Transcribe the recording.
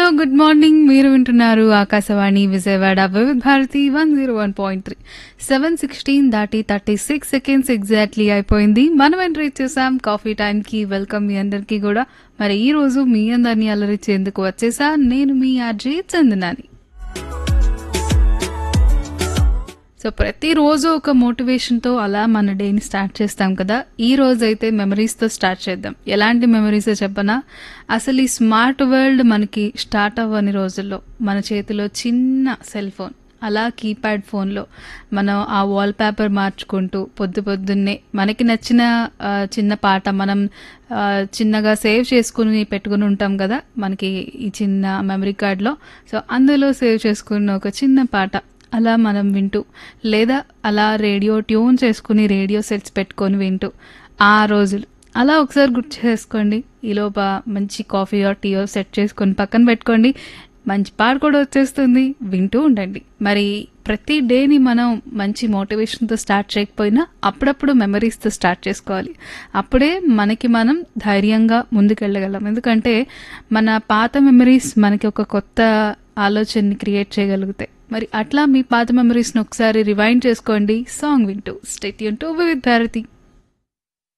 hello good morning మీరు వింటున్నారు Akashvani Vijayawada Vividh Bharati one zero one point three seven sixteen దాటి thirty six seconds exactly అయిపోయింది మనం ఎంటర్ చేసాం కాఫీ టైంకి వెల్కమ్ మీ అందరికీ కూడా మరి ఈ రోజు మీ అందరినీ అలరించేందుకు వచ్చేసా నేను మీ ఆర్జే చందనాని సో ప్రతిరోజు ఒక మోటివేషన్తో అలా మన డేని స్టార్ట్ చేస్తాం కదా ఈ రోజు అయితే మెమరీస్తో స్టార్ట్ చేద్దాం ఎలాంటి మెమరీస్ చెప్పనా అసలు ఈ స్మార్ట్ వరల్డ్ మనకి స్టార్ట్ అవ్వని రోజుల్లో మన చేతిలో చిన్న సెల్ ఫోన్ అలా కీప్యాడ్ ఫోన్లో మనం ఆ వాల్ పేపర్ మార్చుకుంటూ పొద్దు పొద్దున్నే మనకి నచ్చిన ఆ, చిన్న పాట మనం ఆ, చిన్నగా సేవ్ చేసుకుని పెట్టుకుని ఉంటాం కదా మనకి ఈ చిన్న మెమరీ కార్డ్లో సో అందులో సేవ్ చేసుకున్న ఒక చిన్న పాట అలా మనం వింటూ లేదా అలా రేడియో ట్యూన్ చేసుకుని రేడియో సెట్స్ పెట్టుకొని వింటూ ఆ రోజులు అలా ఒకసారి గుర్తు చేసుకోండి ఈలోప మంచి కాఫీయో టీయో సెట్ చేసుకొని పక్కన పెట్టుకోండి మంచి పాట కూడా వచ్చేస్తుంది వింటూ ఉండండి మరి ప్రతి డేని మనం మంచి మోటివేషన్తో స్టార్ట్ చేయకపోయినా అప్పుడప్పుడు మెమరీస్తో స్టార్ట్ చేసుకోవాలి అప్పుడే మనకి మనం ధైర్యంగా ముందుకెళ్ళగలం ఎందుకంటే మన పాత మెమరీస్ మనకి ఒక కొత్త ఆలోచనని క్రియేట్ చేయగలుగుతాయి మరి అట్లా మీ పాత మెమరీస్ని ఒకసారి రివైండ్ చేసుకోండి సాంగ్ వింటూ స్టేట్ టు విత్ భారతి